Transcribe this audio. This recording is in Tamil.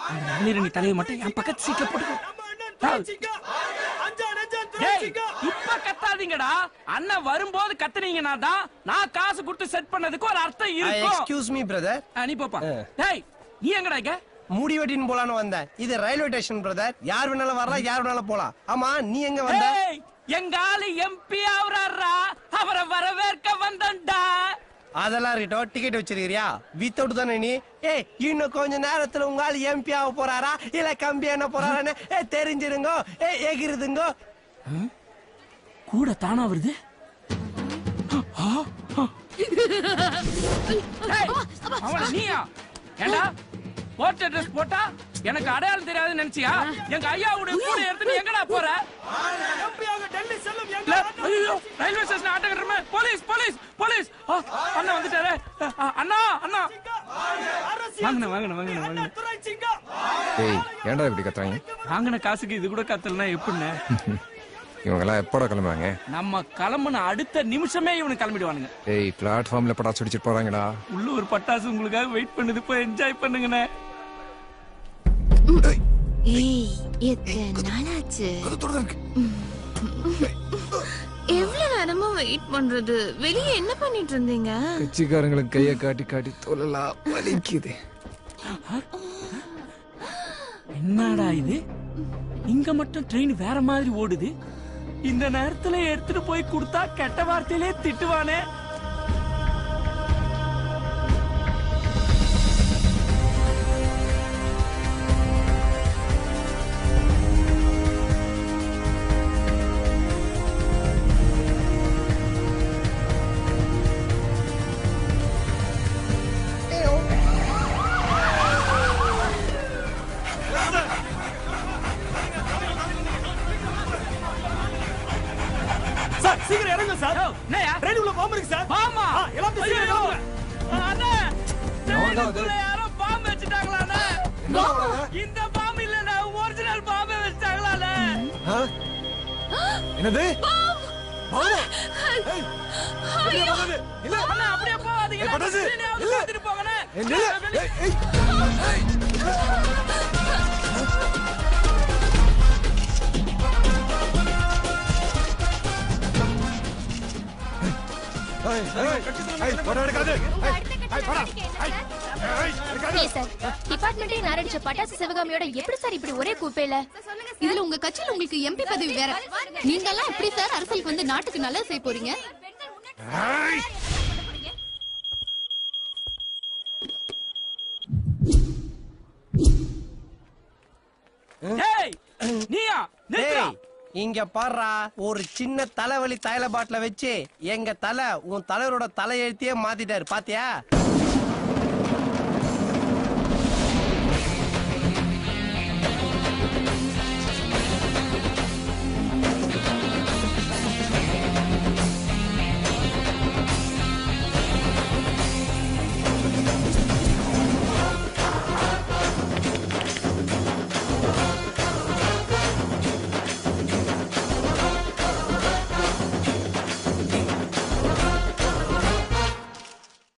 அந்த மகளிரணி தலையை மட்டும் என் பக்கத்து சீட்ல போட்டுக்கோ டேய், இப்ப கத்தாதீங்கடா அண்ணன் வரும்போது கத்துனீங்கன்னா தான் நான் காசு கொடுத்து செட் பண்ணதுக்கு ஒரு அர்த்தம் இருக்கும் எக்ஸ்கியூஸ் மீ பிரதர் ஆ, நீ போப்பா டேய் நீ எங்கடா இங்க மூடி வெட்டின்னு போலான்னு வந்தேன் இது ரயில்வே ஸ்டேஷன் பிரதர் யார் வேணாலும் வரலாம் யார் வேணாலும் போலாம் ஆமா நீ எங்க வந்த டேய், எங்க ஆளு எம்பி ஆவறாரா அவரை வரவேற்க வந்தண்டா அதெல்லாம் இருக்கட்டும் டிக்கெட் வச்சிருக்கிறியா வித்தவுட் தானே நீ ஏய் இன்னும் கொஞ்ச நேரத்துல உங்க ஆள் எம்பி ஆக போறாரா இல்ல கம்பி என்ன போறாரான்னு ஏ தெரிஞ்சிருங்க ஏ எகிருதுங்க கூட தானா வருது ஆ, ஆ. டேய், அவன நீயா ஏண்டா போர்ட் அட்ரஸ் போட்டா எனக்கு அடையாளம் தெரியாதுன்னு நினைச்சியா எங்க ஐயாவுடைய கூட எடுத்து நீ எங்கடா போற இல்ல, ஐயோ, ரயில்வே ஸ்டேஷன் ஆட்டோகிராம போலீஸ் போலீஸ் போலீஸ் ஆ, அண்ணா வந்துட்டாரே ஆ, அண்ணா அண்ணா வாங்கண்ணா வாங்கண்ணா வாங்கண்ணா வாங்கண்ணா ஏய் ஏன்டா இப்படி கத்துறாங்க வாங்கின காசுக்கு இது கூட கத்தலனா எப்படிண்ணே இவங்கெல்லாம் எப்படா கிளம்புவாங்க நம்ம கிளம்புன அடுத்த நிமிஷமே இவனு கிளம்பிடுவானுங்க ஏய் பிளாட்ஃபார்ம்ல எப்படா சுடிச்சிட்டு போறாங்கடா உள்ள ஒரு பட்டாசு உங்களுக்காக வெயிட் பண்ணுது போய் என்ஜாய் பண்ணுங்கண்ணே ஏய் எத்தனை நாளாச்சு எவ்வளவு நேரமா வெயிட் பண்றது வெளியே என்ன பண்ணிட்டு இருந்தீங்க கட்சிக்காரங்களுக்கு கையை காட்டி காட்டி தோலலாம் வலிக்குது என்னடா இது இங்க மட்டும் ட்ரெயின் வேற மாதிரி ஓடுது இந்த நேரத்துல எடுத்துட்டு போய் கொடுத்தா கெட்ட வார்த்தையிலே திட்டுவானே சார் சீக்கிரம் இறங்க சார் என்னையா ட்ரெயின் உள்ள பாம்பு இருக்கு சார் பாமா ஆ, எல்லாத்தையும் சீக்கிரம் ஐயோ, இறங்குங்க. அண்ணே ட்ரெயினுக்குள்ள யாரோ பாம்பு வச்சுட்டாங்களா அண்ணே? இந்த பாம்பு இல்லண்ணே ஒரிஜினல் பாம்பு வச்சுட்டாங்களா என்னது அண்ணா அப்படியே போகாதீங்க ஏய், பட்டாசு, ட்ரெயினையாவது இல்ல. பார்த்துட்டு போங்கண்ணே. ஏய், நில்லு. வெளிய- ஏய், ஏய். ஏய், ஏய், ஏய், போடா, எடுக்காது. ஏய், ஏய், போடா. ஏய் சார் டிபார்ட்மெண்டே நாரடிச்ச பட்டாசு சிவகாமியோட எப்படி சார் இப்படி ஒரே கூப்பையில இதுல உங்க கட்சியில உங்களுக்கு எம்பி பதவி வேற நீங்க எல்லாம் எப்படி சார் அரசியலுக்கு வந்து நாட்டுக்கு நல்லது செய்ய போறீங்க ஏய், நீயா நிறுத்துடா. ஏய் இங்க பாருடா ஒரு சின்ன தலைவலி தைல பாட்டில வச்சு எங்க தலை உன் தலைவரோட தலையெழுத்தையே மாத்திட்டாரு பாத்தியா